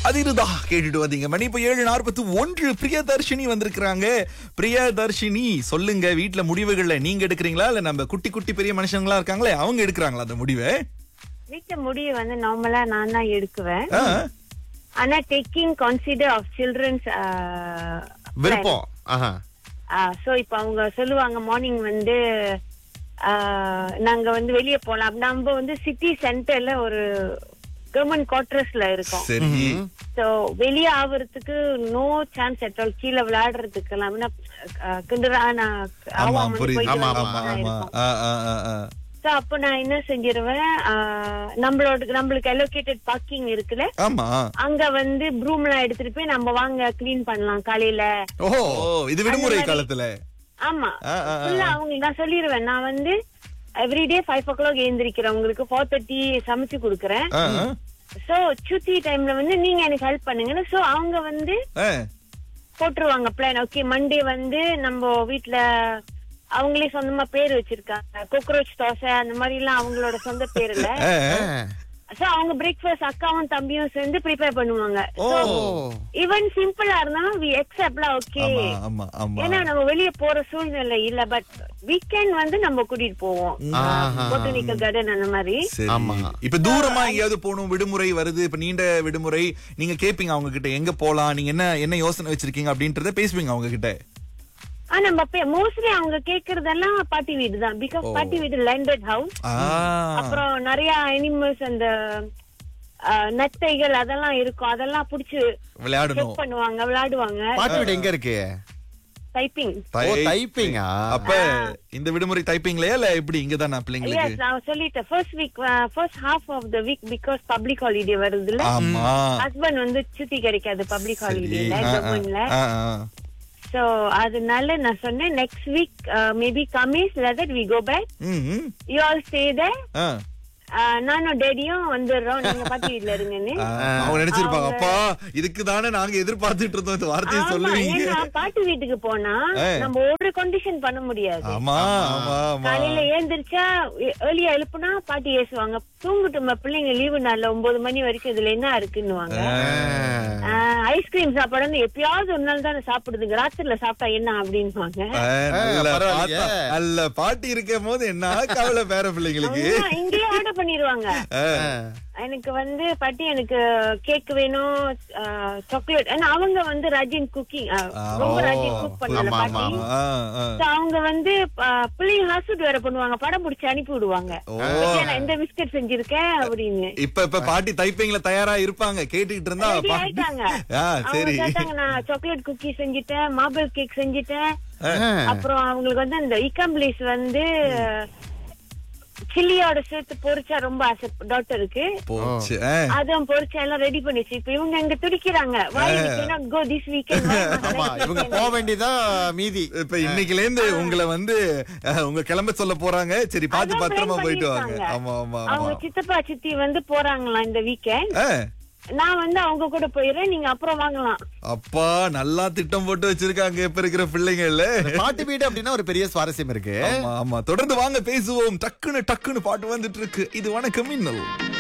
அதிருதா கேட்டுட்டு வந்தீங்க மணி இப்ப ஏழு நாற்பத்தி ஒன்று பிரியதர்ஷினி வந்திருக்கிறாங்க பிரியதர்ஷினி சொல்லுங்க வீட்ல முடிவுகள்ல நீங்க எடுக்கிறீங்களா இல்ல நம்ம குட்டி குட்டி பெரிய மனுஷங்களா இருக்காங்களே அவங்க எடுக்கிறாங்களா அந்த முடிவை வீட்டு முடிவு வந்து நார்மலா நான் தான் எடுக்குவேன் ஆ, ஆனா டேக்கிங் கன்சிடர் ஆஃப் சில்ட்ரன்ஸ் விருப்பம் ஆஹா சோ இப்ப அவங்க சொல்லுவாங்க மார்னிங் வந்து ஆஹ், நாங்க வந்து வெளியே போலாம் நம்ம வந்து சிட்டி சென்டர்ல ஒரு கவர்மெண்ட் குவார்டர்ஸ்ல இருக்கோம் சரி சோ வெளியே ஆவறதுக்கு நோ சான்ஸ் அட் ஆல் கீழே விளையாடுறதுக்கு எல்லாம் கிண்டரான ஆமா புரியுது ஆமா, ஆமா ஆமா ஆ, ஆ, ஆ, ஆ. சோ அப்ப நான் என்ன செஞ்சிருவேன் ஆஹ், நம்மளோட நம்மளுக்கு அலோகேட்டட் பார்க்கிங் இருக்குல்ல ஆமா அங்க வந்து ப்ரூம் எல்லாம் எடுத்துட்டு போய் நம்ம வாங்க க்ளீன் பண்ணலாம் காலையில ஓஹோ ஓ இது விடுமுறை அந்த மாதிரி- காலத்துல ஆமா ஆ, ஆ, ஆ. ஃபுல்லா அவங்க நான் சொல்லிருவேன் நான் வந்து எவ்ரிடே ஃபைவ் ஓ கிளாக் எழுந்திருக்கிறேன் உங்களுக்கு ஃபோர் தேர்ட்டி சமைச்சு கொடுக்குறேன் ஆ, ஆ. சோ சுத்தி டைம்ல வந்து நீங்க எனக்கு ஹெல்ப் பண்ணுங்கன்னு சோ அவங்க வந்து ஆ, போட்டுருவாங்க பிளான் ஓகே மண்டே வந்து நம்ம வீட்ல அவங்களே சொந்தமா பேர் வச்சிருக்காங்க கோக்ரோச் தோசை அந்த மாதிரி எல்லாம் அவங்களோட சொந்த பேர்ல ஆ, ஆ. சோ அவங்க பிரேக்ஃபாஸ்ட் அக்காவும் தம்பியும் சேர்ந்து ப்ரிப்பேர் பண்ணுவாங்க ஓ ஈவன் சிம்பிளா இருந்தாலும் வி எக்ஸப்ட்லாம் ஓகே ஆமா ஆமா ஆமா ஏன்னா நம்ம வெளிய போற சூழ்நிலை இல்ல பட் வீக்கெண்ட் வந்து நம்ம கூட்டிட்டு போவோம் ஆஹா. பொட்டானிக்கல் கார்டன் அந்த மாதிரி சரி ஆமா. இப்ப தூரமா எங்கேயாவது போகணும் விடுமுறை வருது இப்ப நீண்ட விடுமுறை நீங்க கேப்பீங்க அவங்க கிட்ட எங்க போலாம் நீங்க என்ன என்ன யோசனை வச்சிருக்கீங்க அப்படின்றத பேசுவீங்க அவங்க கிட்ட ஆனா நம்ம மோஸ்ட்லி அவங்க கேக்குறதெல்லாம் பாட்டி வீடு தான் பிகாஸ் பாட்டி வீடு லேண்டட் ஹவுஸ் ஆ, அப்புறம் நிறைய அனிமல்ஸ் அந்த அஹ், நத்தைகள் அதெல்லாம் இருக்கும் அதெல்லாம் புடிச்சு விளையாடணும் செக் பண்ணுவாங்க விளையாடுவாங்க பாட்டு வீடு எங்க இருக்கு டைப்பிங் ஓ தை- டைப்பிங்கா அப்ப இந்த விடுமுறை டைப்பிங்லயா இல்ல எப்படி இங்கதான் எஸ் பிள்ளைங்களுக்கு நான் சொல்லிட்டேன் first week first half of the week because public holiday வருதுல்ல ஆமா ஹஸ்பண்ட் வந்து சுத்தி கிடைக்காது பப்ளிக் சரி ஹாலிடேல ஆ, கவர்மெண்ட்ல ஆ, ஆ. சோ அதனால நான் சொன்னேன் next week maybe comes later we go back hmm, hmm. You all stay there ah. நானும் டேடியும் வந்துடுறோம் நீங்க பாட்டி வீட்ல இருங்கன்னு ஆ, அவங்க நினைச்சிருப்பாங்க அப்பா இதுக்கு தானே நாங்க எதிர்பார்த்துட்டு இருந்தோம் இந்த வார்த்தையை ஆமா, சொல்லுவீங்க ஏன்னா பாட்டி வீட்டுக்கு போனா ஆ. நம்ம ஒரு கண்டிஷன் பண்ண முடியாது ஆமா ஆமா ஆமா காலையில ஏந்திரிச்சா ஏர்லியா எழுப்புனா பாட்டி ஏசுவாங்க தூங்கட்டும் பிள்ளைங்க லீவு நாள்ல ஒன்பது மணி வரைக்கும் இதுல என்ன இருக்குன்னுவாங்க ஐஸ்கிரீம் சாப்பாடு எப்பயாவது ஒரு நாள் தானே சாப்பிடுதுங்க ராத்திரில சாப்பிட்டா என்ன அப்படின்னுவாங்க ஆ, நல்ல பரவாயில்லையே. பாத்தா- நல்ல பாட்டி இருக்கும் போது என்ன கவலை பேர பிள்ளைங்களுக்கு ஆமா, இங்கேயே ஆர்டர் பண்ணிருவாங்க எனக்கு வந்து பாட்டி எனக்கு கேக் வேணும் சாக்லேட் ஏன்னா அவங்க வந்து ராஜின் குக்கிங் ரொம்ப ராஜின் குக் பண்ணல ஆமா, ஆமா, பாட்டி ஆ, ஆ. So, அவங்க வந்து ஆஹ், பிள்ளைங்க ஹாஸ்பிட் வேற பண்ணுவாங்க படம் பிடிச்சி அனுப்பி விடுவாங்க "பாத்தியா, நான் இந்த பிஸ்கட் செஞ்சிருக்கேன் அப்படின்னு இப்ப இப்ப பாட்டி டைப்பிங்ல தயாரா இருப்பாங்க கேட்டுக்கிட்டு இருந்தா Ready பாட்டி ஆயிட்டாங்க ஆ அவங்க சரி கேட்டாங்க நான் சாக்லேட் குக்கி செஞ்சுட்டேன் மார்பிள் கேக் செஞ்சுட்டேன் அப்புறம் அவங்களுக்கு வந்து அந்த இக்கம்பிளிஸ் வந்து சில்லியோட சேர்த்து பொரிச்சா ரொம்ப ஆசை டாக்டருக்கு போச்சு ஆ. அதுவும் பொரிச்சா எல்லாம் ரெடி பண்ணிச்சு இப்ப இவங்க இங்க துடிக்கிறாங்க why we cannot go this weekend Why must ஆமா next இவங்க weekend?" போக வேண்டியதா மீதி இப்ப இன்னைக்குல இருந்து உங்களை வந்து அஹ், உங்க கிளம்ப சொல்ல போறாங்க சரி பார்த்து அதான் பத்திரமா plan போயிட்டு வாங்க பண்ணிருக்காங்க. ஆமா ஆமா அவங்க ஆமா சித்தப்பா சித்தி வந்து போறாங்களாம் இந்த வீக்கெண்ட் ஆ, நான் வந்து அவங்க கூட போயிடுறேன் நீங்க அப்புறம் வாங்கலாம் அப்பா நல்லா திட்டம் போட்டு வச்சிருக்காங்க இப்ப இருக்கிற பிள்ளைங்கள்ல பாட்டு வீடு அப்படின்னா ஒரு பெரிய சுவாரஸ்யம் இருக்கு ஆமா ஆமா தொடர்ந்து வாங்க பேசுவோம் டக்குன்னு டக்குன்னு பாட்டு வந்துட்டு இருக்கு இது வணக்கம் மின்னல்